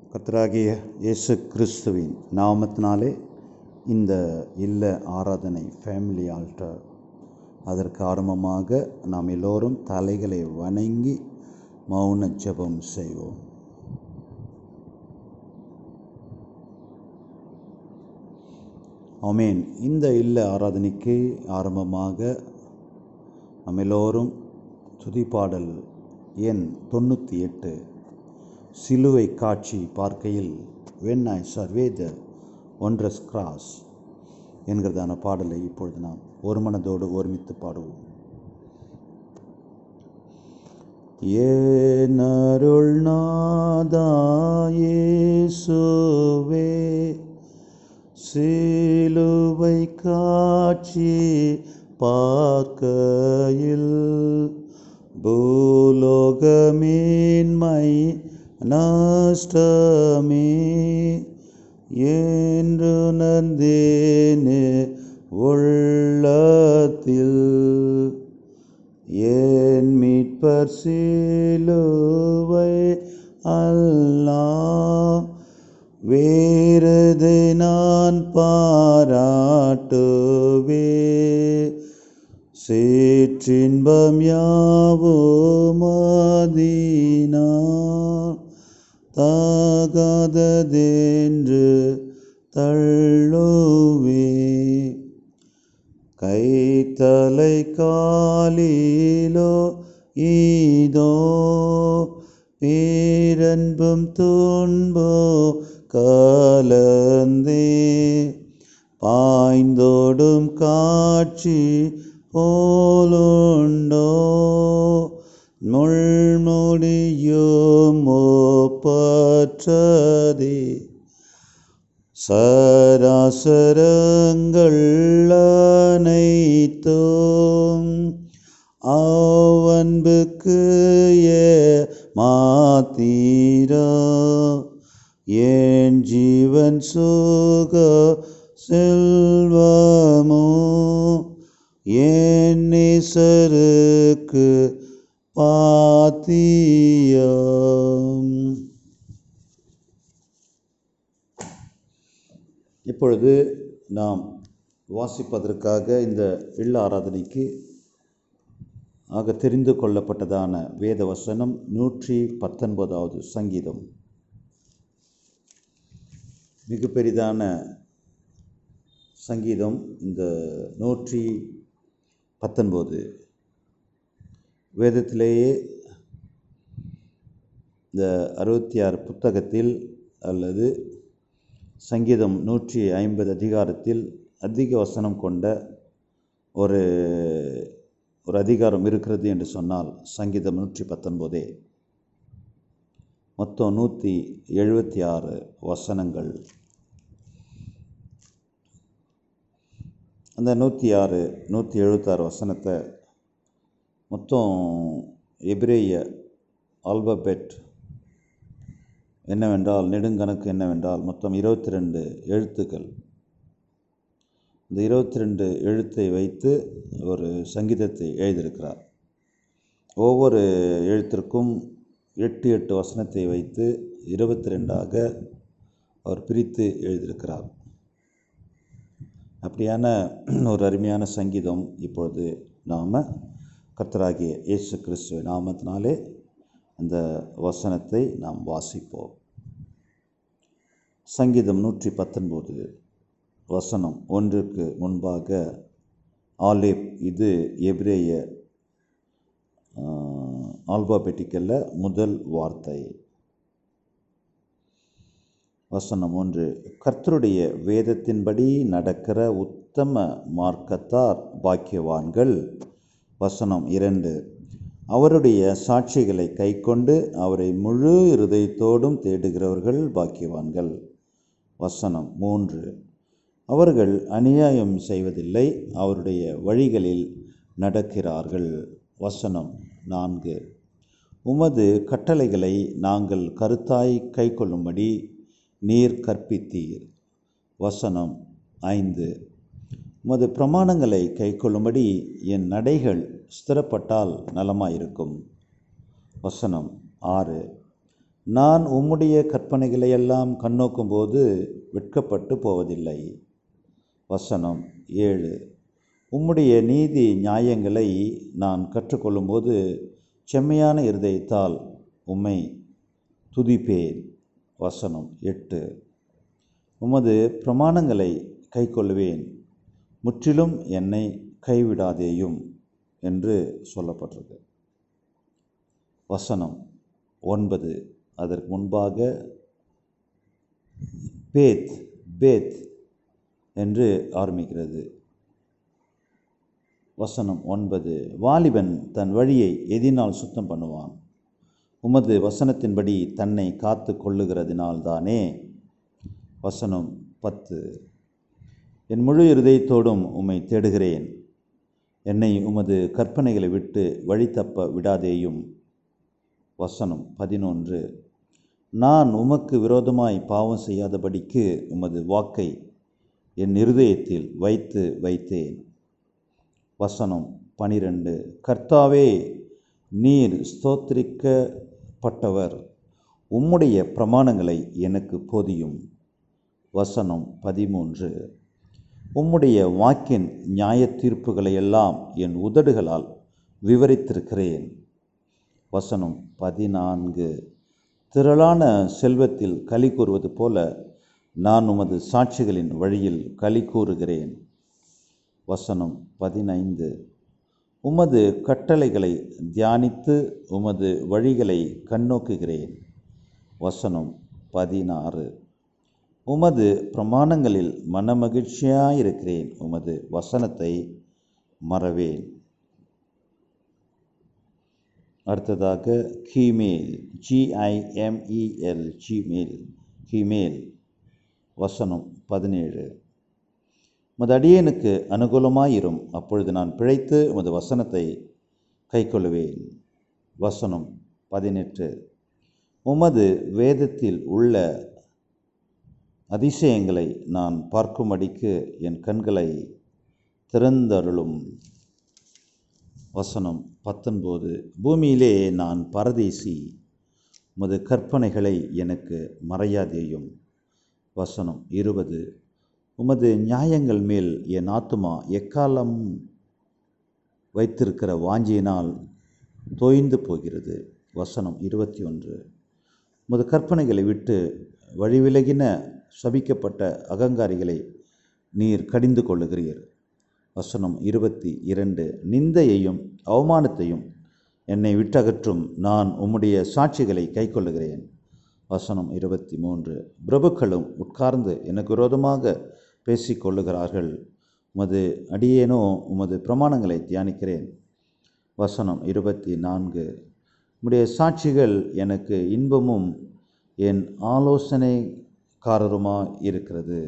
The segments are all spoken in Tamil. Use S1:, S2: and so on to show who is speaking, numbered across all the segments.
S1: கர்த்தராகிய இயேசு கிறிஸ்துவின் நாமத்தினாலே இந்த இல்ல ஆராதனை ஃபேமிலி ஆல்டர் அதற்கு ஆரம்பமாக நாம் எல்லோரும் தலைகளை வணங்கி மௌன ஜெபம் செய்வோம் ஆமேன் இந்த இல்ல ஆராதனைக்கு ஆரம்பமாக நாம் எல்லோரும் துதிப்பாடல் எண் தொண்ணூற்றி எட்டு சிலுவை காட்சி பார்க்கையில் when I survey the wondrous cross என்கிறதான பாடலை இப்பொழுது நாம் ஒரு மனதோடு ஒருமித்து பாடுவோம் ஏனருள் நாதாயேசுவே சிலுவை காட்சி பார்க்கையில் பூலோகமேன்மை நஷ்டமே என்று நந்தேனே உள்ளத்தில் என் மீட்பர் சிலுவை அல்லா வேறதை நான் பாராட்டுவே சேற்றின்பம் யாவும் மதினார் தாகாததென்று தள்ளுவே கைத்தலை காலிலோ ஈதோ பேரன்பும் துன்போ கலந்தே பாய்ந்தோடும் காட்சி போலுண்டோ முள்முடியும் ஒப்பற்றதே சராசரங்கள் அனைத்தும் அவன்புக்கு ஏ மாத்தீரா என் ஜீவன் சுக செல்வமோ என் நேசருக்கு பாத்தியம் இப்பொழுது நாம் வாசிப்பதற்காக இந்த இல்ல ஆராதனைக்கு ஆக தெரிந்து கொள்ளப்பட்டதான வேத வசனம் நூற்றி பத்தொன்பதாவது சங்கீதம் மிக பெரிதான சங்கீதம் இந்த நூற்றி பத்தொன்பது வேதத்திலேயே இந்த அறுபத்தி ஆறு புத்தகத்தில் அல்லது சங்கீதம் நூற்றி ஐம்பது அதிகாரத்தில் அதிக வசனம் கொண்ட ஒரு ஒரு அதிகாரம் இருக்கிறது என்று சொன்னால் சங்கீதம் நூற்றி பத்தொன்பதே மொத்தம் நூற்றி எழுபத்தி ஆறு வசனங்கள் அந்த நூற்றி ஆறு நூற்றி எழுபத்தாறு வசனத்தை மொத்தம் எபிரேய ஆல்பபெட் என்னவென்றால் நெடுங்கணக்கு என்னவென்றால் மொத்தம் இருபத்தி ரெண்டு எழுத்துக்கள் இந்த இருபத்தி ரெண்டு எழுத்தை வைத்து ஒரு சங்கீதத்தை எழுதியிருக்கிறார் ஒவ்வொரு எழுத்திற்கும் எட்டு எட்டு வசனத்தை வைத்து இருபத்தி ரெண்டாக அவர் பிரித்து எழுதியிருக்கிறார் அப்படியான ஒரு அருமையான சங்கீதம் இப்பொழுது நாம் கர்த்தராகிய இயேசு கிறிஸ்துவ நாமத்தினாலே அந்த வசனத்தை நாம் வாசிப்போம் சங்கீதம் நூற்றி பத்தொன்பது வசனம் ஒன்றுக்கு முன்பாக ஆலேப் இது எப்ரேய ஆல்பாபெட்டிக்கல்ல முதல் வார்த்தை வசனம் ஒன்று கர்த்தருடைய வேதத்தின்படி நடக்கிற உத்தம மார்க்கத்தார் பாக்கியவான்கள் வசனம் இரண்டு அவருடைய சாட்சிகளை கைக்கொண்டு அவரை முழு இருதயத்தோடும் தேடுகிறவர்கள் பாக்கியவான்கள் வசனம் மூன்று அவர்கள் அநியாயம் செய்வதில்லை அவருடைய வழிகளில் நடக்கிறார்கள் வசனம் நான்கு உமது கட்டளைகளை நாங்கள் கருத்தாய் கைக்கொள்ளும்படி நீர் கற்பித்தீர் வசனம் ஐந்து உமது பிரமாணங்களை கைக்கொள்ளும்படி என் நடைகள் ஸ்திரப்பட்டால் நலமாயிருக்கும் வசனம் ஆறு நான் உம்முடைய கற்பனைகளையெல்லாம் கண்ணோக்கும்போது வெட்கப்பட்டு போவதில்லை வசனம் ஏழு உம்முடைய நீதி நியாயங்களை நான் கற்றுக்கொள்ளும்போது செம்மையான இருதயத்தால் உம்மை துதிப்பேன் வசனம் எட்டு உமது பிரமாணங்களை கைக்கொள்வேன் முற்றிலும் என்னை கைவிடாதேயும் என்று சொல்லப்பட்டிருக்கு வசனம் ஒன்பது அதற்கு முன்பாக பேத் பேத் என்று ஆரம்பிக்கிறது வசனம் ஒன்பது வாலிபன் தன் வழியை எதினால் சுத்தம் பண்ணுவான் உமது வசனத்தின்படி தன்னை காத்து கொள்ளுகிறதினால்தானே வசனம் பத்து என் முழு இருதயத்தோடும் உம்மை தேடுகிறேன் என்னை உமது கற்பனைகளை விட்டு வழி தப்ப விடாதேயும் வசனம் பதினொன்று நான் உமக்கு விரோதமாய் பாவம் செய்யாதபடிக்கு உமது வாக்கை என் இருதயத்தில் வைத்து வைத்தேன் வசனம் பனிரெண்டு கர்த்தாவே நீர் ஸ்தோத்திரிக்கப்பட்டவர் உம்முடைய பிரமாணங்களை எனக்கு போதியும் வசனம் பதிமூன்று உம்முடைய வாக்கின் நியாய தீர்ப்புகளை எல்லாம் என் உதடுகளால் விவரித்திருக்கிறேன் வசனம் பதினான்கு திரளான செல்வத்தில் களி கூறுவது போல நான் உமது சாட்சிகளின் வழியில் களி கூறுகிறேன் வசனம் பதினைந்து உமது கட்டளைகளை தியானித்து உமது வழிகளை கண்ணோக்குகிறேன் வசனம் பதினாறு உமது பிரமாணங்களில் மனமகிழ்ச்சியாயிருக்கிறேன் உமது வசனத்தை மறவேன் அடுத்ததாக கீமேல் ஜிஐஎம்இஎல் ஜிமெயில் கீமேல் வசனம் பதினேழு உமது அடியேனுக்கு அனுகூலமாயிரும் அப்பொழுது நான் பிழைத்து உமது வசனத்தை கைக்கொள்ளுவேன் வசனம் பதினெட்டு உமது வேதத்தில் உள்ள அதிசயங்களை நான் பார்க்கும்படிக்கு என் கண்களை திறந்தருளும் வசனம் பத்தொன்பது பூமியிலே நான் பரதேசி உமது கற்பனைகளை எனக்கு மறையாதேயும் வசனம் இருபது உமது நியாயங்கள் மேல் என் ஆத்துமா எக்காலம் வைத்திருக்கிற வாஞ்சியினால் தோய்ந்து போகிறது வசனம் இருபத்தி ஒன்று உமது கற்பனைகளை விட்டு வழிவிலகின சபிக்கப்பட்ட அகங்காரிகளை நீர் கடிந்து கொள்ளுகிறீர் வசனம் இருபத்தி இரண்டு நிந்தையையும் அவமானத்தையும் என்னை விட்டகற்றும் நான் உம்முடைய சாட்சிகளை கைக்கொள்ளுகிறேன் வசனம் இருபத்தி மூன்று பிரபுக்களும் உட்கார்ந்து எனக்கு விரோதமாக பேசிக் கொள்ளுகிறார்கள் உமது அடியேனோ உமது பிரமாணங்களை தியானிக்கிறேன் வசனம் இருபத்தி நான்கு உம்முடைய சாட்சிகள் எனக்கு இன்பமும் என் ஆலோசனைக்காரருமா இருக்கிறது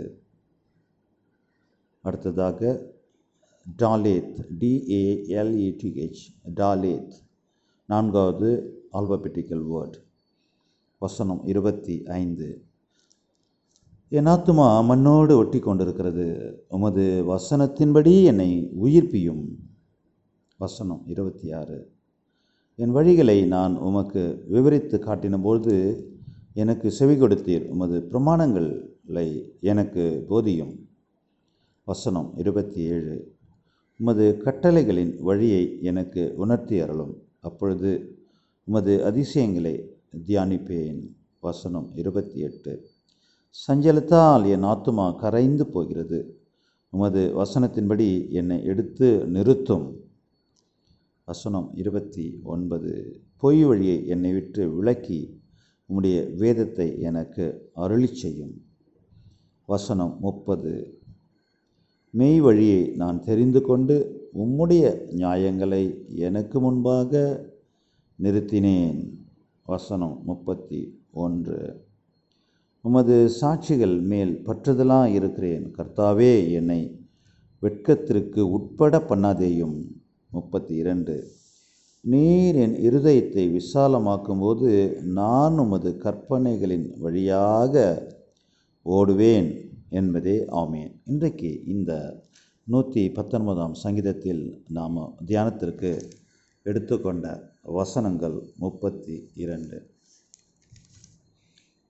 S1: அடுத்ததாக டாலேத் டிஏஎல்இடிஹெச் டாலேத் நான்காவது ஆல்பபெட்டிக்கல் வேர்ட் வசனம் இருபத்தி ஐந்து என் ஆத்துமா மண்ணோடு ஒட்டி கொண்டிருக்கிறது உமது வசனத்தின்படி என்னை உயிர்ப்பியும் வசனம் இருபத்தி ஆறு என் வழிகளை நான் உமக்கு விவரித்து காட்டினபோது எனக்கு செவி கொடுத்தீர் உமது பிரமாணங்களை எனக்கு போதியும் வசனம் இருபத்தி ஏழு உமது கட்டளைகளின் வழியை எனக்கு உணர்த்தி அருளும் அப்பொழுது உமது அதிசயங்களை தியானிப்பேன் வசனம் இருபத்தி எட்டு சஞ்சலத்தால் என் ஆத்துமா கரைந்து போகிறது உமது வசனத்தின்படி என்னை எடுத்து நிறுத்தும் வசனம் இருபத்தி ஒன்பது பொய் வழியை என்னை விட்டு விலக்கி உம்முடைய வேதத்தை எனக்கு அருளி செய்யும் வசனம் முப்பது மெய் வழியை நான் தெரிந்து கொண்டு உம்முடைய நியாயங்களை எனக்கு முன்பாக நிறுத்தினேன் வசனம் முப்பத்தி ஒன்று உமது சாட்சிகள் மேல் பற்றுதலாக இருக்கிறேன் கர்த்தாவே என்னை வெட்கத்திற்கு உட்பட பண்ணாதேயும் முப்பத்தி இரண்டு நீர் என் இருதயத்தை விசாலமாக்கும்போது நான் உமது கற்பனைகளின் வழியாக ஓடுவேன் என்பதே ஆமேன் இன்றைக்கு இந்த நூற்றி பத்தொன்பதாம் சங்கீதத்தில் நாம் தியானத்திற்கு எடுத்துக்கொண்ட வசனங்கள் முப்பத்தி இரண்டு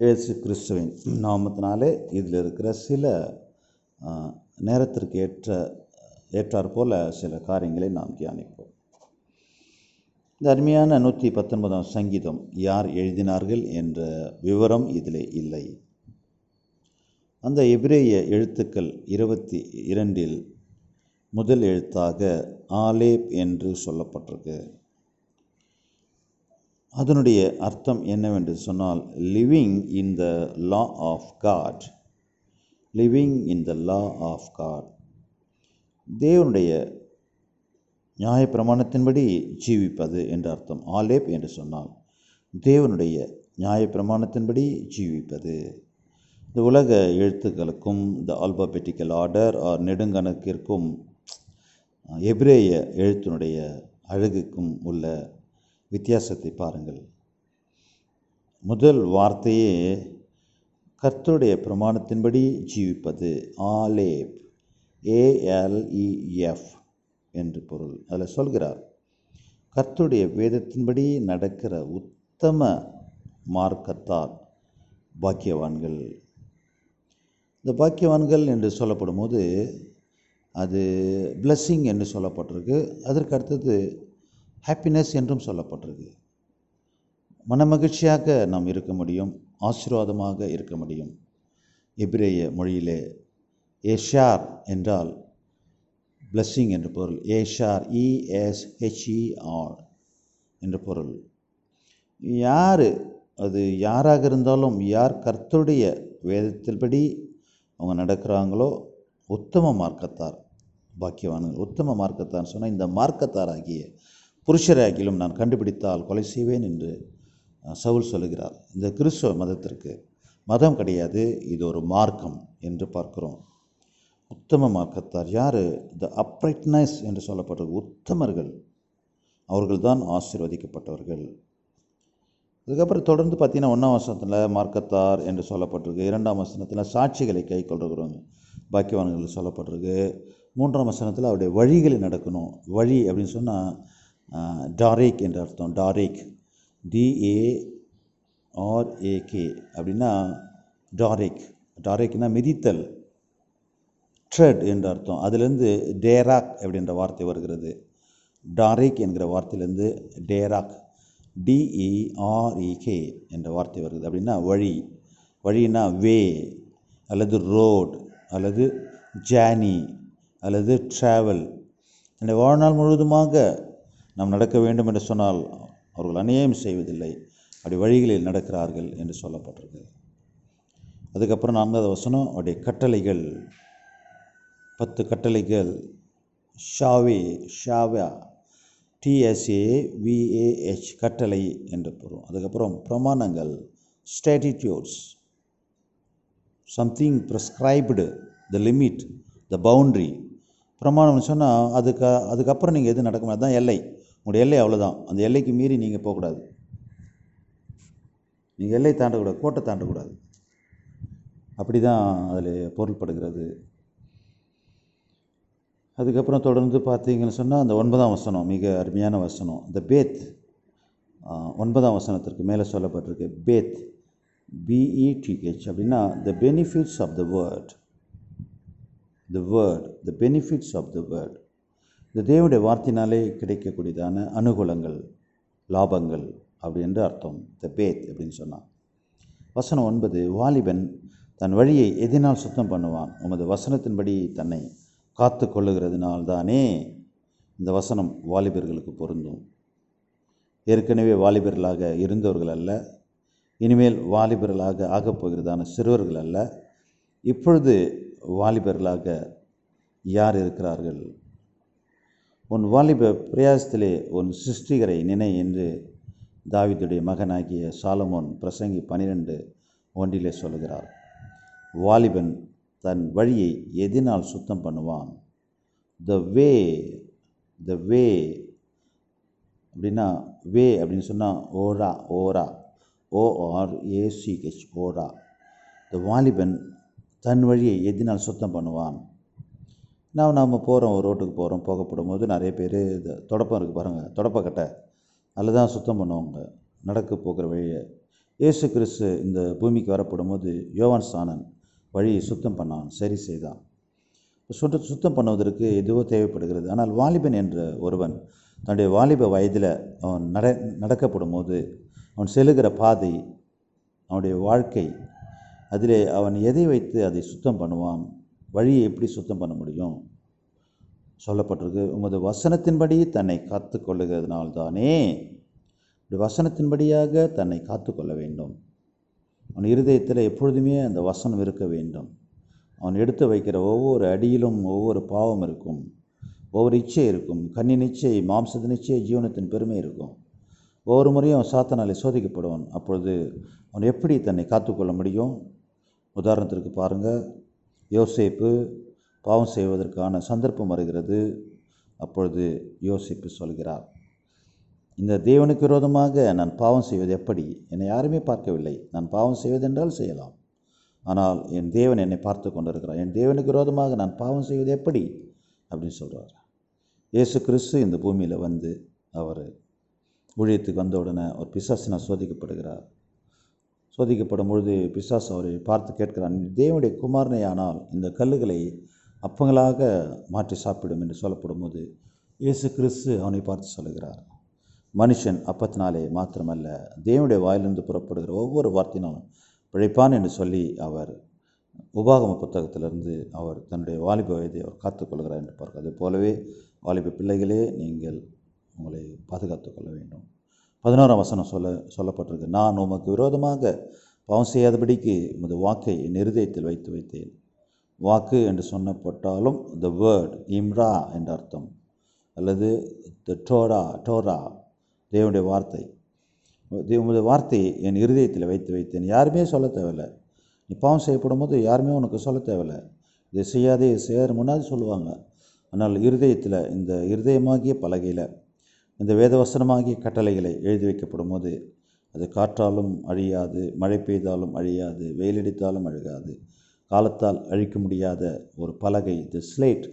S1: இயேசு கிறிஸ்துவின் நாமத்தினாலே இதில் இருக்கிற சில ஆ, நேரத்திற்கு ஏற்ற ஏற்றாற் போல சில காரியங்களை நாம் தியானிப்போம் இந்த அருமையான நூற்றி பத்தொன்பதாம் சங்கீதம் யார் எழுதினார்கள் என்ற விவரம் இதிலே இல்லை அந்த எபிரேய எழுத்துக்கள் இருபத்தி இரண்டில் முதல் எழுத்தாக ஆலேப் என்று சொல்லப்பட்டிருக்கு அதனுடைய அர்த்தம் என்னவென்று சொன்னால் living in the law of God living in the law of God தேவனுடைய நியாயப்பிரமாணத்தின்படி ஜீவிப்பது என்ற அர்த்தம் ஆலேப் என்று சொன்னால் தேவனுடைய நியாயப்பிரமாணத்தின்படி ஜீவிப்பது இந்த உலக எழுத்துக்களுக்கும் இந்த ஆல்பாபெட்டிக்கல் ஆர்டர் ஆர் நெடுங்கணக்கிற்கும் எபிரேய எழுத்தினுடைய அழகுக்கும் உள்ள வித்தியாசத்தை பாருங்கள் முதல் வார்த்தையே கர்த்தருடைய பிரமாணத்தின்படி ஜீவிப்பது ஆலேப் ஏஎல்இஎஃப் என்று பொருள் அதில் சொல்கிறார் கர்த்தருடைய வேதத்தின்படி நடக்கிற உத்தம மார்க்கத்தார் பாக்கியவான்கள் இந்த பாக்கியவான்கள் என்று சொல்லப்படும் போது அது blessing என்று சொல்லப்பட்டிருக்கு அதற்கு அடுத்தது ஹாப்பினஸ் என்றும் சொல்லப்பட்டிருக்கு மனமகிழ்ச்சியாக நாம் இருக்க முடியும் ஆசீர்வாதமாக இருக்க முடியும் எபிரேய மொழியிலே ஏஷார் என்றால் blessing என்று பொருள் ஏஷார் இஎஸ்ஹெச்இஆர் என்று பொருள் யார் அது யாராக இருந்தாலும் யார் கர்த்தருடைய வேதத்தின்படி அவங்க நடக்கிறாங்களோ உத்தம மார்க்கத்தார் பாக்கியவான்கள் உத்தம மார்க்கத்தார் சொன்னால் இந்த மார்க்கத்தாராகிய புருஷராகிலும் நான் கண்டுபிடித்தால் கொலை செய்வேன் என்று அஹ், சவுல் சொல்லுகிறார் இந்த கிறிஸ்துவ மதத்திற்கு மதம் கிடையாது இது ஒரு மார்க்கம் என்று பார்க்கிறோம் உத்தம மார்க்கத்தார் யார் த அப்ரைட்னஸ் என்று சொல்லப்பட்ட உத்தமர்கள் அவர்கள்தான் ஆசீர்வதிக்கப்பட்டவர்கள் அதுக்கப்புறம் தொடர்ந்து பார்த்தீங்கன்னா ஒன்றாம் வசனத்தில் மார்க்கத்தார் என்று சொல்லப்பட்டிருக்கு இரண்டாம் வசனத்தில் சாட்சிகளை கை கொள்கிறவங்க பாக்கியவான்கள் சொல்லப்பட்டிருக்கு மூன்றாம் வசனத்தில் அவருடைய வழிகளில் நடக்கணும் வழி அப்படின்னு சொன்னால் டாரேக் என்ற அர்த்தம் டாரேக் டிஏ ஆர்ஏகே அப்படின்னா டாரேக் டாரேக்னா மிதித்தல் ட்ரெட் என்ற அர்த்தம் அதிலிருந்து டேராக் அப்படின்ற வார்த்தை வருகிறது டாரிக் என்கிற வார்த்தையிலேருந்து டேராக் டிஇஆர்இகே என்ற வார்த்தை வருகிறது அப்படின்னா வழி வழின்னா வே அல்லது ரோட் அல்லது ஜேர்னி அல்லது ட்ராவல் என்னுடைய வாழ்நாள் முழுவதுமாக நாம் நடக்க வேண்டும் என்று சொன்னால் அவர்கள் அநியாயம் செய்வதில்லை அப்படி வழிகளில் நடக்கிறார்கள் என்று சொல்லப்பட்டிருக்கு அதுக்கப்புறம் நான்காவது வசனம் அவருடைய கட்டளைகள் பத்து கட்டளைகள் ஷாவே ஷாவா டிஎஸ்ஏ விஏஹெச் கட்டளை என்று பொருள் அதுக்கப்புறம் பிரமாணங்கள் statutes something prescribed the limit the boundary பிரமாணம்னு சொன்னால் அதுக்கு அதுக்கப்புறம் நீங்கள் எது நடக்க அதுதான் எல்லை உங்களுடைய எல்லை அவ்வளோதான் அந்த எல்லைக்கு மீறி நீங்கள் போகக்கூடாது நீங்கள் எல்லை தாண்டக்கூடாது கோட்டை தாண்டக்கூடாது அப்படி தான் அதில் பொருள்படுகிறது அதுக்கப்புறம் தொடர்ந்து பார்த்தீங்கன்னு சொன்னால் அந்த ஒன்பதாம் வசனம் மிக அருமையான வசனம் இந்த பேத் ஆ, ஒன்பதாம் வசனத்திற்கு மேலே சொல்லப்பட்டிருக்கு பேத் பிஇடிஹெச் அப்படின்னா the benefits of the word the word the benefits of the word இந்த தேவனுடைய வார்த்தையினாலே கிடைக்கக்கூடியதான அனுகூலங்கள் லாபங்கள் அப்படி என்று அர்த்தம் த பேத் அப்படின்னு சொன்னான் வசனம் ஒன்பது வாலிபன் தன் வழியை எதினால் சுத்தம் பண்ணுவான் உமது வசனத்தின்படி தன்னை காத்து கொள்ளுகிறதுனால் தானே இந்த வசனம் வாலிபர்களுக்கு பொருந்தும் ஏற்கனவே வாலிபர்களாக இருந்தவர்கள் அல்ல இனிமேல் வாலிபர்களாக ஆகப் போகிறதான சிறுவர்கள் அல்ல இப்பொழுது வாலிபர்களாக யார் இருக்கிறார்கள் உன் வாலிப பிரயாசத்திலே உன் சிருஷ்டிகரை நினை என்று தாவீதுடைய மகனாகிய சாலமோன் பிரசங்கி பனிரெண்டு ஒன்றிலே சொல்லுகிறார் வாலிபன் தன் வழியை எதினால் சுத்தம் பண்ணுவான் த வே த வே அப்படின்னா வே அப்படின்னு சொன்னால் ஓரா ஓரா ஓஆர் ஏசிஹெச் ஓரா இந்த வாலிபன் தன் வழியை எதினால் சுத்தம் பண்ணுவான் நான் நாம் போகிறோம் ஒரு ரோட்டுக்கு போகிறோம் போகப்படும் போது நிறைய பேர் இந்த தொடப்பம் இருக்குது பாருங்கள் தொடப்பக்கட்டை அதில் தான் சுத்தம் பண்ணுவாங்க நடக்க போகிற வழியை இயேசு கிறிஸ்து இந்த பூமிக்கு வரப்படும்போது யோவான் சாணன் வழியை சுத்தம் பண்ணான் சரி செய்தான் சுத்த சுத்தம் பண்ணுவதற்கு எதுவோ தேவைப்படுகிறது ஆனால் வாலிபன் என்ற ஒருவன் தன்னுடைய வாலிப வயதில் அவன் நட நடக்கப்படும் போது அவன் செல்லுகிற பாதை அவனுடைய வாழ்க்கை அதிலே அவன் எதை வைத்து அதை சுத்தம் பண்ணுவான் வழியை எப்படி சுத்தம் பண்ண முடியும் சொல்லப்பட்டிருக்கு உமது வசனத்தின்படி தன்னை காத்து கொள்ளுகிறதுனால்தானே இப்படி வசனத்தின்படியாக தன்னை காத்து கொள்ள வேண்டும் அவன் இருதயத்தில் எப்பொழுதுமே அந்த வசனம் இருக்க வேண்டும் அவன் எடுத்து வைக்கிற ஒவ்வொரு அடியிலும் ஒவ்வொரு பாவம் இருக்கும் ஒவ்வொரு இச்சை இருக்கும் கண்ணின் இச்சை மாம்சத்தின் இச்சை ஜீவனத்தின் பெருமை இருக்கும் ஒவ்வொரு முறையும் அவன் சாத்தனாலே சோதிக்கப்படுவான் அப்பொழுது அவன் எப்படி தன்னை காத்துக்கொள்ள முடியும் உதாரணத்திற்கு பாருங்கள் யோசேப்பு பாவம் செய்வதற்கான சந்தர்ப்பம் வருகிறது அப்பொழுது யோசிப்பு சொல்கிறார் இந்த தேவனுக்கு விரோதமாக நான் பாவம் செய்வது எப்படி என்னை யாருமே பார்க்கவில்லை நான் பாவம் செய்வதென்றால் செய்யலாம் ஆனால் என் தேவன் என்னை பார்த்து கொண்டிருக்கிறார் என் தேவனுக்கு விரோதமாக நான் பாவம் செய்வது எப்படி அப்படின்னு சொல்கிறார் இயேசு கிறிஸ்து இந்த பூமியில் வந்து அவர் ஊழியத்துக்கு வந்த உடனே ஒரு பிசாசினால் சோதிக்கப்படுகிறார் சோதிக்கப்படும் பொழுது பிசாஸ் அவரை பார்த்து கேட்கிறான் "நீ தேவனுடைய குமாரனே ஆனால் இந்த கல்லுகளை அப்பங்களாக மாற்றி சாப்பிடும் என்று சொல்லப்படும் போது இயேசு கிறிஸ்து அவனை பார்த்து சொல்லுகிறார் மனுஷன் அப்பத்தினாலே மாத்திரமல்ல தேவனுடைய வாயிலிருந்து புறப்படுகிற ஒவ்வொரு வார்த்தையினாலும் பிழைப்பான் என்று சொல்லி அவர் உபாகம புத்தகத்திலிருந்து அவர் தன்னுடைய வாலிப வயதை அவர் காத்துக்கொள்கிறார் என்று பார்க்க அது போலவே வாலிப பிள்ளைகளே நீங்கள் உங்களை பாதுகாத்துக் கொள்ள வேண்டும் பதினோராம் வசனம் சொல்ல சொல்லப்பட்டிருக்கு நான் உமக்கு விரோதமாக பாவம் செய்யாதபடிக்கு உமது வாக்கை என் இருதயத்தில் வைத்து வைத்தேன் வாக்கு என்று சொன்னப்பட்டாலும் த வேர்ட் இம்ரா என்ற அர்த்தம் அல்லது த டோரா டோரா தேவனுடைய வார்த்தை தே- உமது வார்த்தையை என் இருதயத்தில் வைத்து வைத்தேன் யாருமே சொல்ல தேவையில்லை நீ பாவம் செய்யப்படும் போது யாருமே உனக்கு சொல்ல தேவையில்லை இதை செய்யாதே இதை செய்யாத முன்னாடி சொல்லுவாங்க ஆனால் இருதயத்தில் இந்த இருதயமாகிய பலகையில் இந்த வேதவசனமாகிய கட்டளைகளை எழுதி வைக்கப்படும் போது அது காற்றாலும் அழியாது மழை பெய்தாலும் அழியாது வெயிலடித்தாலும் அழுகாது காலத்தால் அழிக்க முடியாத ஒரு பலகை இது ஸ்லேட்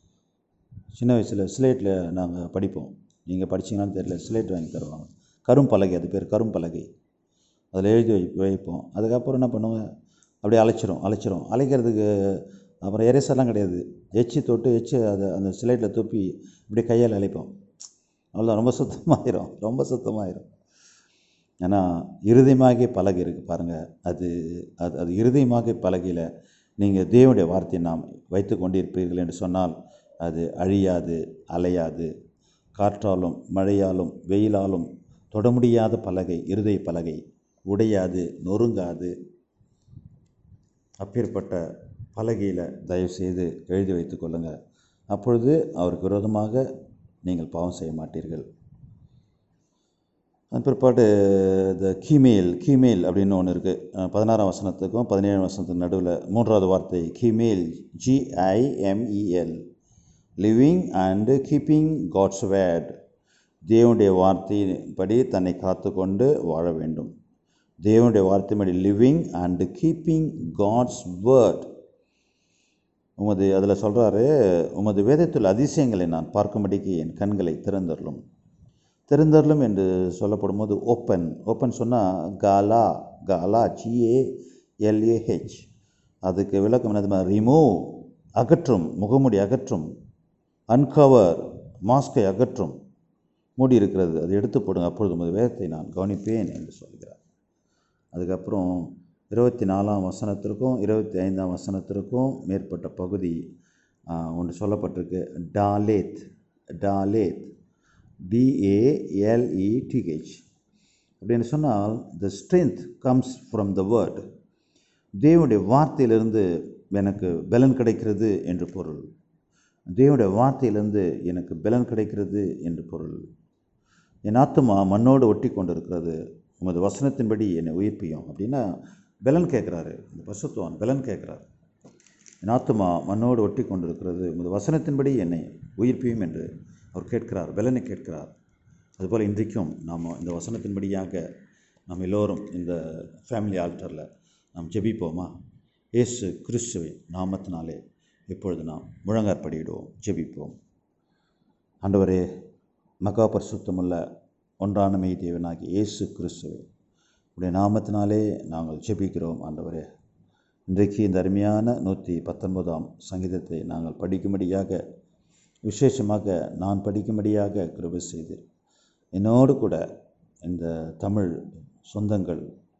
S1: சின்ன வயசில் ஸ்லேட்டில் நாங்கள் படிப்போம் நீங்கள் படிச்சீங்களான்னு தெரியல ஸ்லேட் வாங்கி தருவாங்க கரும் பலகை அது பேர் கரும் பலகை அதில் எழுதி வை வைப்போம் அதுக்கப்புறம் என்ன பண்ணுவோம் அப்படியே அழைச்சிரும் அழைச்சிரும் அழைக்கிறதுக்கு அப்புறம் எரேசர்லாம் கிடையாது எச்சி தொட்டு எச்சி அதை அந்த ஸ்லேட்டில் துப்பி இப்படியே கையால் அழைப்போம் அவ்வளோதான் ரொம்ப சுத்தமாயிரும் ரொம்ப சுத்தமாயிரும் ஏன்னா இருதயமாகிய பலகை இருக்குது பாருங்கள் அது அது அது இருதயமாகிய பலகையில் நீங்கள் தேவனுடைய வார்த்தையை நாம் வைத்து கொண்டிருப்பீர்கள் என்று சொன்னால் அது அழியாது அலையாது காற்றாலும் மழையாலும் வெயிலாலும் தொட முடியாத பலகை இருதய பலகை உடையாது நொறுங்காது அப்பேற்பட்ட பலகையில் தயவுசெய்து எழுதி வைத்துக் கொள்ளுங்கள் அப்பொழுது அவருக்கு விரோதமாக நீங்கள் பாவம் செய்ய மாட்டீர்கள் அதன் பிற்பாடு இந்த கீமேல் கீமேல் அப்படின்னு ஒன்று இருக்குது பதினாறாம் வசனத்துக்கும் பதினேழாம் வசனத்துக்கு நடுவில் மூன்றாவது வார்த்தை Gimel G I M E L living and keeping God's word தேவனுடைய வார்த்தையின்படி தன்னை காத்துக்கொண்டு வாழ வேண்டும் தேவனுடைய வார்த்தையின்படி living and keeping God's word உமது அதில் சொல்கிறாரு உமது வேதத்தில் அதிசயங்களை நான் பார்க்கும்படிக்கு என் கண்களை திறந்தருளும் திறந்தருளும் என்று சொல்லப்படும் போது ஓப்பன் ஓப்பன் சொன்னால் காலா காலா ஜிஏ எல்ஏஹெச் அதுக்கு விளக்கம் என்னது ரிமூவ் அகற்றும் முகமூடி அகற்றும் அன்கவர் மாஸ்கை அகற்றும் மூடி இருக்கிறது அதை எடுத்து போடுங்க அப்பொழுது உமது வேதத்தை நான் கவனிப்பேன் என்று சொல்கிறார் அதுக்கப்புறம் இருபத்தி நாலாம் வசனத்திற்கும் இருபத்தி ஐந்தாம் வசனத்திற்கும் மேற்பட்ட பகுதி ஆ, ஒன்று சொல்லப்பட்டிருக்கு டாலேத் டாலேத் டிஏஎல்இடிஹெச் அப்படின்னு சொன்னால் the strength comes from the word தேவனுடைய வார்த்தையிலிருந்து எனக்கு பலன் கிடைக்கிறது என்று பொருள் தேவனுடைய வார்த்தையிலிருந்து எனக்கு பலன் கிடைக்கிறது என்று பொருள் என் ஆத்துமா மண்ணோடு ஒட்டி கொண்டிருக்கிறது உமது வசனத்தின்படி என்னை உயிர்ப்பியும் அப்படின்னா பலன் கேட்குறாரு இந்த பசுத்துவான் பலன் கேட்குறாரு என் ஆத்துமா மண்ணோடு ஒட்டி கொண்டிருக்கிறது உமது வசனத்தின்படி என்னை உயிர்ப்பியும் என்று அவர் கேட்கிறார் பலனை கேட்கிறார் அதுபோல் இன்றைக்கும் நாம் இந்த வசனத்தின்படியாக நாம் எல்லோரும் இந்த ஃபேமிலி ஆல்டரில் நாம் ஜெபிப்போமா இயேசு கிறிஸ்துவின் நாமத்தினாலே இப்பொழுது நாம் முழங்காற்படியிடுவோம் ஜெபிப்போம் ஆண்டவரே மகா பரிசுத்தமுள்ள ஒன்றான மெய் தேவனாகிய இயேசு கிறிஸ்துவே உடைய நாமத்தினாலே நாங்கள் ஜெபிக்கிறோம் ஆண்டவரே இன்றைக்கு இந்த அருமையான நூற்றி பத்தொன்பதாம் சங்கீதத்தை நாங்கள் படிக்கும்படியாக விசேஷமாக நான் படிக்கும்படியாக கிருபை செய்து என்னோடு கூட இந்த தமிழ் சொந்தங்கள்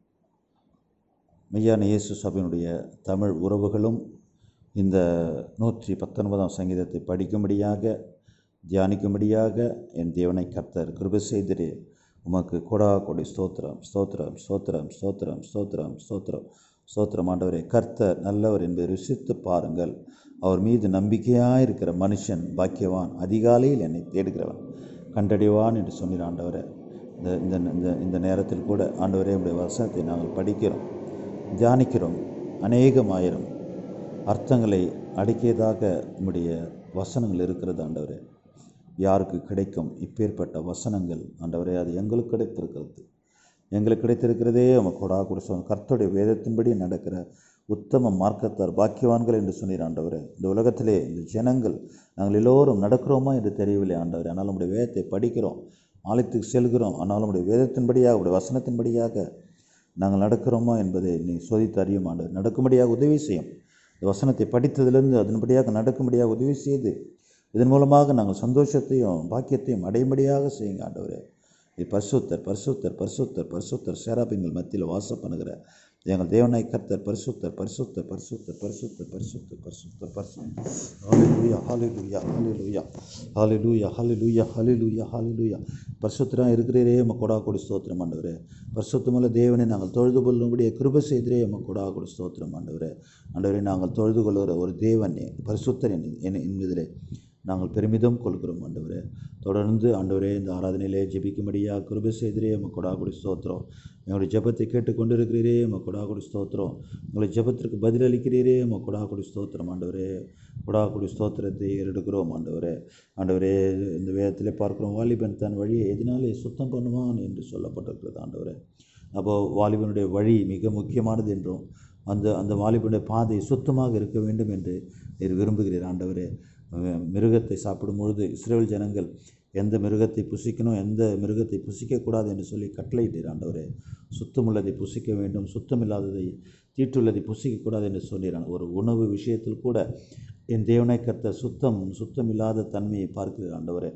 S1: மெய்யான இயேசு சபையினுடைய தமிழ் உறவுகளும் இந்த நூற்றி பத்தொன்பதாம் சங்கீதத்தை படிக்கும்படியாக தியானிக்கும்படியாக என் தேவனை கர்த்தர் கிருபை செய்திரே உமக்கு கொடா கொடி ஸ்தோத்திரம் ஸ்தோத்திரம் ஸ்தோத்திரம் ஸ்தோத்திரம் ஸ்தோத்திரம் ஸ்தோத்திரம் ஸ்தோத்திரம் ஆண்டவரே கர்த்தர் நல்லவர் என்பதை ருசித்து பாருங்கள் அவர் மீது நம்பிக்கையாக இருக்கிற மனுஷன் பாக்கியவான் அதிகாலையில் என்னை தேடுகிறவன் கண்டடைவான் என்று சொன்னீர் ஆண்டவரே இந்த இந்த இந்த இந்த நேரத்தில் கூட ஆண்டவரே உடைய வசனத்தை நாங்கள் படிக்கிறோம் தியானிக்கிறோம் அநேகமாயிரம் அர்த்தங்களை அடக்கியதாக உம்முடைய வசனங்கள் இருக்கிறது ஆண்டவரே யாருக்கு கிடைக்கும் இப்பேற்பட்ட வசனங்கள் ஆண்டவரே அது எங்களுக்கு கிடைத்திருக்கிறது எங்களுக்கு கிடைத்திருக்கிறதே உமக்கு கொடா குடிசம் கர்த்தருடைய வேதத்தின்படி நடக்கிற உத்தம மார்க்கத்தார் பாக்கியவான்கள் என்று சொன்னீர் ஆண்டவரே இந்த உலகத்திலே இந்த ஜனங்கள் நாங்கள் எல்லோரும் நடக்கிறோமா என்று தெரியவில்லை ஆண்டவரே ஆனால் உடைய வேதத்தை படிக்கிறோம் ஆலயத்துக்கு செல்கிறோம் ஆனால் உடைய வேதத்தின்படியாக உடைய வசனத்தின்படியாக நாங்கள் நடக்கிறோமா என்பதை நீ சோதித்து அறியும் ஆண்டவர் நடக்கும்படியாக உதவி செய்யும் இந்த வசனத்தை படித்ததிலிருந்து அதன்படியாக நடக்கும்படியாக உதவி செய்து இதன் மூலமாக நாங்கள் சந்தோஷத்தையும் பாக்கியத்தையும் அடையும்படியாக செய்யுங்க ஆண்டவரே இது பரிசுத்தர் பரிசுத்தர் பரிசுத்தர் பரிசுத்தர் சேராபிங்கள் மத்தியில் வாசம் பண்ணுகிற எங்கள் தேவனாய் கர்த்தர் பரிசுத்தர் பரிசுத்தர் பரிசுத்தர் பரிசுத்தர் பரிசுத்தர் பரிசுத்தர் பரிசுத்தர் ஹalleluya ஹalleluya ஹalleluya ஹalleluya ஹalleluya ஹalleluya ஹalleluya பரிசுத்தராக இருக்கிறீரே உமக்கு கொடா கொடி ஸ்தோத்திரம் ஆண்டவரே பரிசுத்தமுள்ள தேவனை நாங்கள் தொழுது கொள்ளும்படியே கிருபை செய்கிறே உமக்கு கொடா கொடி ஸ்தோத்திரம் ஆண்டவரே ஆண்டவரே நாங்கள் தொழுது கொள்கிற ஒரு தேவன் பரிசுத்தர் என்பதிலே நாங்கள் பெருமிதம் கொள்கிறோம் ஆண்டவரே தொடர்ந்து ஆண்டவரே இந்த ஆராதனையிலே ஜெபிக்கும்படியாக கிருபை செய்திரே உமக்கு கொடா கொடி ஸ்தோத்திரம் எங்களுடைய ஜெபத்தை கேட்டுக்கொண்டு இருக்கிறீரே உமக்கு கொடா கொடி ஸ்தோத்திரம் உங்களுடைய ஜெபத்திற்கு பதிலளிக்கிறீரே உமக்கு கொடா கொடி ஸ்தோத்திரம் ஆண்டவரே கொடா கொடி ஸ்தோத்திரத்தை எடுக்கிறோம் ஆண்டவரே ஆண்டவரே இந்த வேதத்திலே பார்க்கிறோம் வாலிபன் தன் வழியை எதனாலே சுத்தம் பண்ணுவான் என்று சொல்லப்பட்டிருக்கிறது ஆண்டவரே அப்போது வாலிபனுடைய வழி மிக முக்கியமானது என்றும் அந்த அந்த வாலிபனுடைய பாதை சுத்தமாக இருக்க வேண்டும் என்று நீர் விரும்புகிறீர் ஆண்டவரே மிருகத்தை சாப்பிடும் பொழுது இஸ்ரேல் ஜனங்கள் எந்த மிருகத்தை புசிக்கணும் எந்த மிருகத்தை புசிக்கக்கூடாது என்று சொல்லி கட்டளையிட்டீர் ஆண்டவரே சுத்தமுள்ளதை புசிக்க வேண்டும் சுத்தமில்லாததை தீட்டுள்ளதை புசிக்கக்கூடாது என்று சொல்லிறான் ஒரு உணவு விஷயத்தில் கூட என் தேவனை கர்த்த சுத்தம் சுத்தமில்லாத தன்மையை பார்க்கிறார் ஆண்டவரே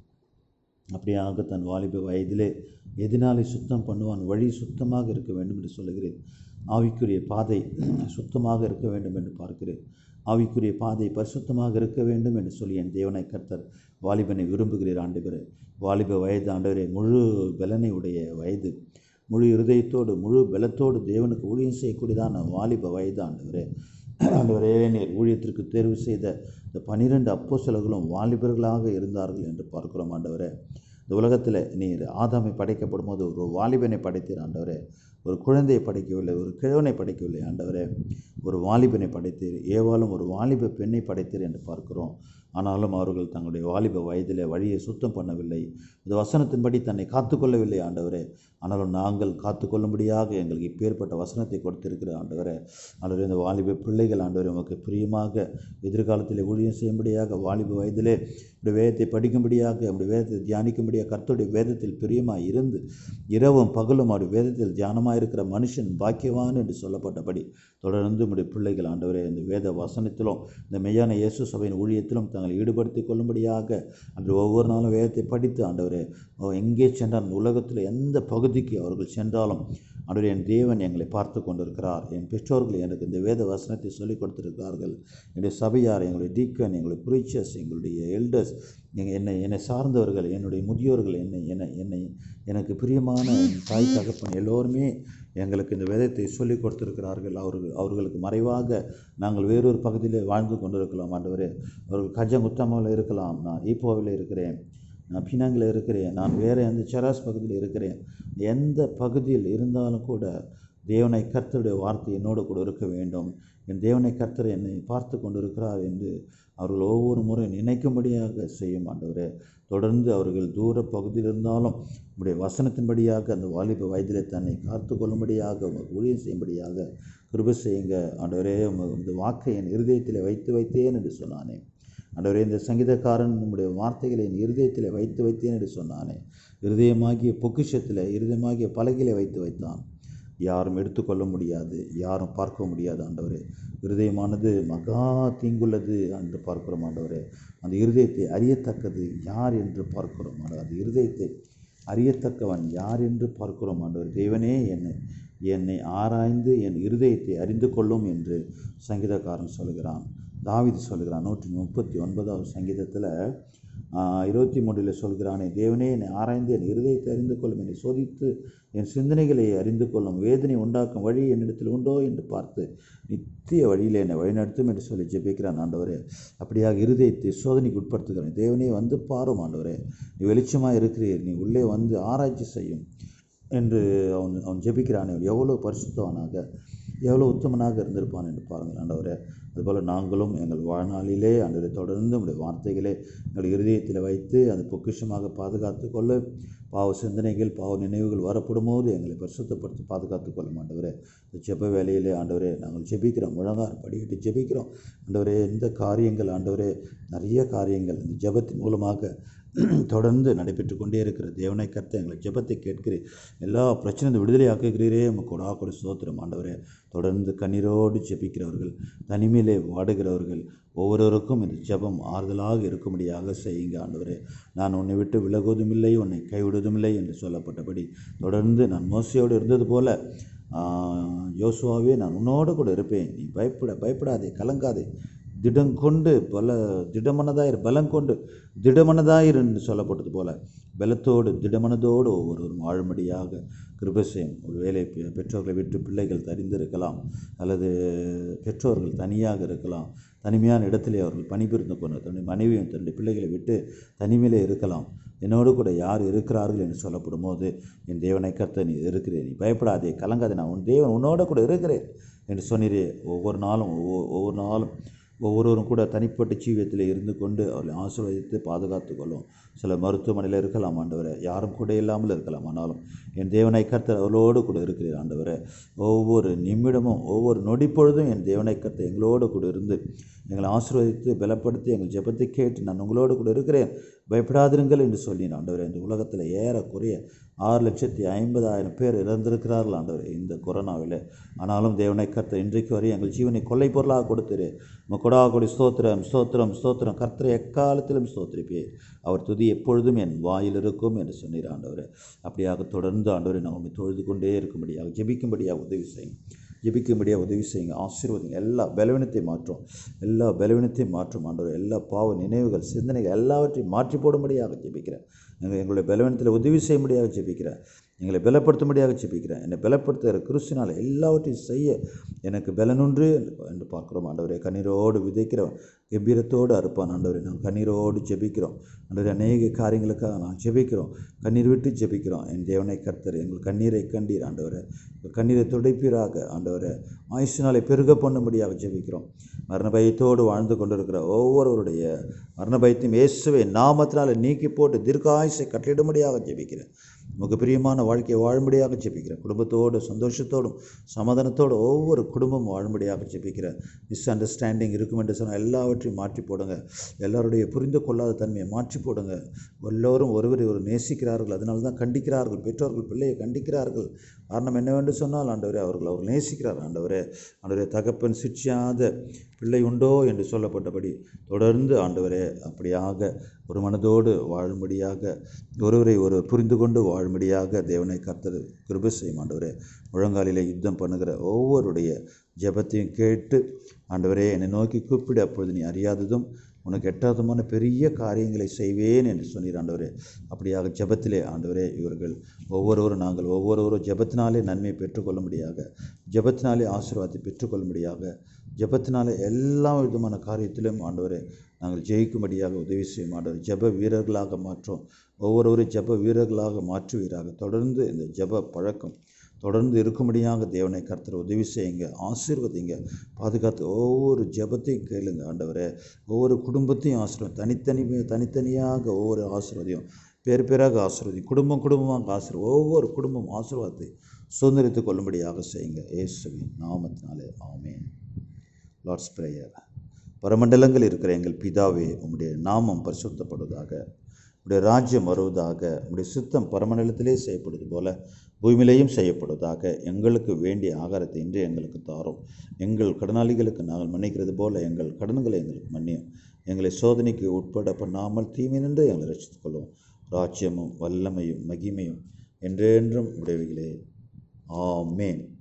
S1: அப்படியாக தன் வாலிப வயதிலே எதினாலே சுத்தம் பண்ணுவான் வழி சுத்தமாக இருக்க வேண்டும் என்று சொல்லுகிறேன் ஆவிக்குரிய பாதை சுத்தமாக இருக்க வேண்டும் என்று பார்க்கிறேன் ஆவிக்குரிய பாதை பரிசுத்தமாக இருக்க வேண்டும் என்று சொல்லி என் தேவனை கர்த்தர் வாலிபனை விரும்புகிறீர் ஆண்டவரே வாலிப வயது ஆண்டவரே முழு பலனை உடைய வயது முழு இருதயத்தோடு முழு பலத்தோடு தேவனுக்கு ஊழியம் செய்யக்கூடியதான வாலிப வயது ஆண்டவரே ஆண்டவரே நீர் ஊழியத்திற்கு தேர்வு செய்த இந்த பனிரெண்டு அப்போ சிலர்களும் வாலிபர்களாக இருந்தார்கள் என்று பார்க்கிறோம் ஆண்டவரே இந்த உலகத்தில் நீர் ஆதாமை படைக்கப்படும் போது ஒரு வாலிபனை படைத்தீர் ஆண்டவரே ஒரு குழந்தையை படைக்கவில்லை ஒரு கிழவனை படைக்கவில்லை ஆண்டவரே ஒரு வாலிபனை படைத்தீர் ஏவாலும் ஒரு வாலிப பெண்ணை படைத்தீர் என்று பார்க்கிறோம் ஆனாலும் அவர்கள் தங்களுடைய வாலிப வயதிலே வழியை சுத்தம் பண்ணவில்லை இந்த வசனத்தின்படி தன்னை காத்துக்கொள்ளவில்லை ஆண்டவரே ஆனாலும் நாங்கள் காத்துக்கொள்ளும்படியாக எங்களுக்கு இப்பேற்பட்ட வசனத்தை கொடுத்திருக்கிற ஆண்டவரே ஆண்டவரே இந்த வாலிப பிள்ளைகள் ஆண்டவரே உமக்கு பிரியமாக எதிர்காலத்தில் ஊழியம் செய்யும்படியாக வாலிப வயதிலே இப்படி வேதத்தை படிக்கும்படியாக அப்படி வேதத்தை தியானிக்கும்படியாக கர்த்தருடைய வேதத்தில் பிரியமாக இருந்து இரவும் பகலும் அப்படி வேதத்தில் தியானமாக இருக்கிற மனுஷன் பாக்கியவான் என்று சொல்லப்பட்டபடி தொடர்ந்து நம்முடைய பிள்ளைகள் ஆண்டவரே இந்த வேத வசனத்திலும் இந்த மெய்யான இயேசு சபையின் ஊழியத்திலும் தங்களை ஈடுபடுத்திக் கொள்ளும்படியாக அன்று ஒவ்வொரு நாளும் வேதத்தை படித்து ஆண்டவரே எங்கே சென்றால் உலகத்தில் எந்த பகுதிக்கு அவர்கள் சென்றாலும் ஆண்டவரே என் தேவன் எங்களை பார்த்து கொண்டிருக்கிறார் என் பெற்றோர்கள் எனக்கு இந்த வேத வசனத்தை சொல்லிக் கொடுத்திருக்கிறார்கள் என்னுடைய சபையார் எங்களுடைய டீக்கன் எங்களுடைய ப்ரீச்சர்ஸ் எங்களுடைய எல்டர்ஸ் என்னை என்னை சார்ந்தவர்கள் என்னுடைய முதியோர்கள் என்னை என்னை என்னை எனக்கு பிரியமான என் தாய் தகப்பன் எல்லோருமே எங்களுக்கு இந்த வேதத்தை சொல்லிக் கொடுத்திருக்கிறார்கள் அவர்கள் அவர்களுக்கு மறைவாக நாங்கள் வேறொரு பகுதியில் வாழ்ந்து கொண்டிருக்கலாம் ஆண்டவரே அவர்கள் கஜமுத்தமாவில் இருக்கலாம் நான் ஈப்போவில் இருக்கிறேன் நான் பினாங்கில் இருக்கிறேன் நான் வேறு எந்த செராஸ் பகுதியில் இருக்கிறேன் எந்த பகுதியில் இருந்தாலும் கூட தேவனை கர்த்தருடைய வார்த்தை என்னோடு கூட இருக்க வேண்டும் என் தேவனை கர்த்தர் என்னை பார்த்து கொண்டிருக்கிறார் என்று அவர்கள் ஒவ்வொரு முறை நினைக்கும்படியாக செய்யும் ஆண்டவரே தொடர்ந்து அவர்கள் தூர பகுதியில் இருந்தாலும் உடைய வசனத்தின்படியாக அந்த வாலிப வயதிலே தன்னை காத்து கொள்ளும்படியாக உமக்கு ஊழியம் செய்யும்படியாக கிருபை செய்யுங்க ஆண்டவரே உம- இந்த வாக்கை என் இருதயத்தில் வைத்து வைத்தேன் என்று சொன்னானே ஆண்டவரே இந்த சங்கீதக்காரன் உம்முடைய வார்த்தைகளை என் இருதயத்தில் வைத்து வைத்தேன் என்று சொன்னானே இருதயமாகிய பொக்கிஷத்தில் இருதயமாகிய பலகையிலே வைத்து வைத்தான் யாரும் எடுத்துக்கொள்ள முடியாது யாரும் பார்க்க முடியாது ஆண்டவரே இருதயமானது மகா தீங்குள்ளது என்று பார்க்கிறோம் ஆண்டவரே அந்த இருதயத்தை அறியத்தக்கது யார் என்று பார்க்கிறோம் ஆண்டவர் அந்த இருதயத்தை அறியத்தக்கவன் யார் என்று பார்க்கிறோம் ஆண்டவர் தேவனே என்னை என்னை ஆராய்ந்து என் இருதயத்தை அறிந்து கொள்ளும் என்று சங்கீதக்காரன் சொல்கிறான் தாவீது சொல்கிறான் நூற்றி முப்பத்தி ஒன்பதாவது சங்கீதத்தில் இருபத்தி மூன்றில் சொல்கிறானே தேவனே என்னை ஆராய்ந்து என் இருதயத்தை அறிந்து கொள்ளும் என்னை சோதித்து என் சிந்தனைகளை அறிந்து கொள்ளும் வேதனை உண்டாக்கும் வழி என்னிடத்தில் உண்டோ என்று பார்த்து நித்திய வழியில் என்னை வழிநடத்தும் என்று சொல்லி ஜெபிக்கிறான் ஆண்டவரே அப்படியாக இருதயத்தை சோதனைக்கு உட்படுத்துகிறேன் தேவனே வந்து பாரும் ஆண்டவரே நீ வெளிச்சமாக இருக்கிறீர் நீ உள்ளே வந்து ஆராய்ச்சி செய்யும் என்று அவன் அவன் ஜெபிக்கிறான் எவ்வளோ பரிசுத்தவனாக எவ்வளோ உத்தமனாக இருந்திருப்பான் என்று பாருங்கள் ஆண்டவரே அதுபோல் நாங்களும் எங்கள் வாழ்நாளிலே ஆண்டவரை தொடர்ந்து உடைய வார்த்தைகளே எங்கள் இருதயத்தில் வைத்து அந்த பொக்கிஷமாக பாதுகாத்து கொள்ள பாவ சிந்தனைகள் பாவ நினைவுகள் வரப்படும் போது எங்களை பரிசுத்தப்படுத்தி பாதுகாத்து கொள்ள ஆண்டவரே இந்த ஜெப வேலையிலே ஆண்டவரே நாங்கள் ஜெபிக்கிறோம் முழங்கார் படிக்கிட்டு ஜெபிக்கிறோம் ஆண்டவரே இந்த காரியங்கள் ஆண்டவரே நிறைய காரியங்கள் இந்த ஜெபத்தின் மூலமாக தொடர்ந்து நடைபெற்று கொண்டே இருக்கிற தேவனை கர்த்த எங்களை ஜெபத்தை கேட்கிறேன் எல்லா பிரச்சனையும் விடுதலை ஆக்குகிறீரே உமக்கு கொடா கொடு சோத்திரம் ஆண்டவரே தொடர்ந்து கண்ணீரோடு ஜெபிக்கிறவர்கள் தனிமையிலே வாடுகிறவர்கள் ஒவ்வொருவருக்கும் இந்த ஜெபம் ஆறுதலாக இருக்கும்படியாக செய்யுங்க ஆண்டவரே நான் உன்னை விட்டு விலகுவதும் இல்லை உன்னை கைவிடுவதும் இல்லை என்று சொல்லப்பட்டபடி தொடர்ந்து நான் மோசையோடு இருந்தது போல யோசுவாவே நான் உன்னோடு கூட இருப்பேன் நீ பயப்பட பயப்படாதே கலங்காதே திடம் கொண்டு பல திடமனதாயிரு பலம் கொண்டு திடமனதாயிரு என்று சொல்லப்பட்டது போல பலத்தோடு திடமனதோடு ஒவ்வொருவரும் வாழும்படியாக கிருபசேம் ஒரு வேலை பெ- பெற்றோர்களை விட்டு பிள்ளைகள் தரிந்திருக்கலாம் அல்லது பெற்றோர்கள் தனியாக இருக்கலாம் தனிமையான இடத்திலே அவர்கள் பணிபுரிந்து கொண்டு தன்னுடைய மனைவியும் தன்னுடைய பிள்ளைகளை விட்டு தனிமையிலே இருக்கலாம் என்னோடு கூட யார் இருக்கிறார்கள் என்று சொல்லப்படும் போது என் தேவனை கர்த்த நீ இருக்கிறேன் நீ பயப்படாதே கலங்காதே நான் உன் தேவன் உன்னோட கூட இருக்கிறேன் என்று சொன்னீரே ஒவ்வொரு நாளும் ஒவ்வொரு ஒவ்வொரு நாளும் ஒவ்வொருவரும் கூட தனிப்பட்ட ஜீவியத்தில் இருந்து கொண்டு அவர்களை ஆசீர்வதித்து பாதுகாத்து கொள்ளும் சில மருத்துவமனையில் இருக்கலாம் ஆண்டவரே யாரும் கூட இல்லாமல் இருக்கலாம் ஆனாலும் என் தேவனை கர்த்தர் அவர்களோடு கூட இருக்கிறீர் ஆண்டவரே ஒவ்வொரு நிமிடமும் ஒவ்வொரு நொடிப்பொழுதும் என் தேவனை கர்த்தர் எங்களோடு கூட இருந்து எங்களை ஆசீர்வதித்து பலப்படுத்தி எங்கள் ஜெபத்தை கேட்டு நான் உங்களோடு கூட இருக்கிறேன் பயப்படாதிருங்கள் என்று சொல்லி ஆண்டவரே இந்த உலகத்தில் ஏறக்குறைய ஆறு லட்சத்தி ஐம்பதாயிரம் பேர் இறந்திருக்கிறார்கள் ஆண்டவரே இந்த கொரோனாவில் ஆனாலும் தேவனை கர்த்தர் இன்றைக்கு வரை எங்கள் ஜீவனை கொள்ளை பொருளாக கொடுத்துரு கொடா கொடி ஸ்தோத்திரம் ஸ்தோத்திரம் ஸ்தோத்திரம் கர்த்தரை எக்காலத்திலும் ஸ்தோத்திரிப்பே அவர் துதி எப்பொழுதும் என் வாயில் இருக்கும் என்று சொன்னீர் ஆண்டவரே அப்படியாக தொடர்ந்து ஆண்டவரை நான் உண்மை தொழுது கொண்டே இருக்கும்படியாக ஜெபிக்கும்படியாக உதவி செய்யும் ஜெபிக்கும்படியாக உதவி செய்யுங்க ஆசீர்வதிங்க எல்லா பலவீனத்தை மாற்றும் எல்லா பலவீனத்தையும் மாற்றும் ஆண்டவர் எல்லா பாவ நினைவுகள் சிந்தனைகள் எல்லாவற்றையும் மாற்றி போடும்படியாக ஜெபிக்கிறேன் எங்கள் எங்களுடைய பலவீனத்தில் உதவி செய்யும்படியாக ஜெபிக்கிறேன் எங்களை பலப்படுத்தும்படியாக ஜெபிக்கிறேன் என்னை பலப்படுத்துகிற கிறிஸ்தினால் எல்லாவற்றையும் செய்ய எனக்கு பலனுண்டு என்று என்று பார்க்குறோம் ஆண்டவரே கண்ணீரோடு விதைக்கிறோம் கம்பீரத்தோடு அறுப்பான் ஆண்டவரே நாங்கள் கண்ணீரோடு ஜெபிக்கிறோம் ஆண்டவரே அநேக காரியங்களுக்காக நான் ஜெபிக்கிறோம் கண்ணீர் விட்டு ஜெபிக்கிறோம் என் தேவனை கர்த்தர் எங்கள் கண்ணீரை கண்டீர் ஆண்டவரே எங்கள் கண்ணீரை துடைப்பீராக ஆண்டவரே ஆயுசினாலே பெருக பண்ணும்படியாக ஜெபிக்கிறோம் மரண பயத்தோடு வாழ்ந்து கொண்டிருக்கிற ஒவ்வொருவருடைய மரண பயத்தையும் இயேசுவை நாமத்தினால நீக்கி போட்டு தீர்க்காயுசை கட்டிடும்படியாக ஜெபிக்கிறேன் உமக்கு பிரியமான வாழ்க்கையை வாழும்படியாக ஜெபிக்கிறேன் குடும்பத்தோடு சந்தோஷத்தோடும் சமாதானத்தோடு ஒவ்வொரு குடும்பமும் வாழும்படியாக ஜெபிக்கிறேன் மிஸ் அண்டர்ஸ்டாண்டிங் இருக்கும் என்று சொன்னால் எல்லாவற்றையும் மாற்றி போடுங்க எல்லாருடைய புரிந்து கொள்ளாத தன்மையை மாற்றி போடுங்க எல்லோரும் ஒருவரை ஒரு நேசிக்கிறார்கள் அதனால தான் கண்டிக்கிறார்கள் பெற்றோர்கள் பிள்ளையை கண்டிக்கிறார்கள் காரணம் என்னவென்று சொன்னால் ஆண்டவரே அவர்கள் அவர் நேசிக்கிறார் ஆண்டவரே ஆண்டவரே தகப்பன் சிற்சியாத பிள்ளை உண்டோ என்று சொல்லப்பட்டபடி தொடர்ந்து ஆண்டவரே அப்படியாக ஒரு மனதோடு வாழும்படியாக ஒருவரை ஒரு புரிந்து கொண்டு வாழும்படியாக தேவனை கர்த்தர் கிருபை செய்யும் ஆண்டவரே முழங்காலிலே யுத்தம் பண்ணுகிற ஒவ்வொருடைய ஜெபத்தையும் கேட்டு ஆண்டவரே என்னை நோக்கி கூப்பிடு அப்பொழுது நீ அறியாததும் உனக்கு எட்டாதமான பெரிய காரியங்களை செய்வேன் என்று சொன்னீர் ஆண்டவரே அப்படியாக ஜெபத்திலே ஆண்டவரே இவர்கள் ஒவ்வொருவரும் நாங்கள் ஒவ்வொருவரும் ஜெபத்தினாலே நன்மை பெற்றுக்கொள்ளும்படியாக ஜெபத்தினாலே ஆசீர்வாதத்தை பெற்றுக்கொள்ளும்படியாக ஜெபத்தினாலே எல்லா விதமான காரியத்திலும் ஆண்டவரே நாங்கள் ஜெயிக்கும்படியாக உதவி செய்யும் ஆண்டவர் ஜெப வீரர்களாக மாற்றோம் ஒவ்வொருவரும் ஜெப வீரர்களாக மாற்றுவீராக தொடர்ந்து இந்த ஜெப பழக்கம் தொடர்ந்து இருக்கும்படியாக தேவனை கர்த்தர் உதவி செய்யுங்க ஆசீர்வதிங்க பாதுகாத்து ஒவ்வொரு ஜெபத்தையும் கேளுங்க ஆண்டவரே ஒவ்வொரு குடும்பத்தையும் ஆசீர்வதி தனித்தனி தனித்தனியாக ஒவ்வொரு ஆசீர்வதியும் பேர் பேராக ஆசீர்வதி குடும்பம் குடும்பமாக ஆசீர்வதி ஒவ்வொரு குடும்பம் ஆசீர்வாதத்தை சுதந்திரித்துக் கொள்ளும்படியாக செய்யுங்க இயேசுவின் நாமத்தினாலே ஆமென் லார்ட்ஸ் பிரேயர் பரமண்டலங்கள் இருக்கிற எங்கள் பிதாவே உம்முடைய நாமம் பரிசுத்தப்படுவதாக உடைய ராஜ்யம் வருவதாக உடைய சித்தம் பரமநிலத்திலே செய்யப்படுவது போல பூமியிலேயும் செய்யப்படுவதாக எங்களுக்கு வேண்டிய ஆகாரத்தை இன்று எங்களுக்கு தாரும் எங்கள் கடனாளிகளுக்கு நாங்கள் மன்னிக்கிறது போல எங்கள் கடன்களை எங்களுக்கு மன்னியும் எங்களை சோதனைக்கு உட்பட பண்ணாமல் தீமையினின்று எங்களை ரசித்துக் கொள்வோம் ராஜ்யமும் வல்லமையும் மகிமையும் என்றென்றும் உடையவைகளே ஆமேன்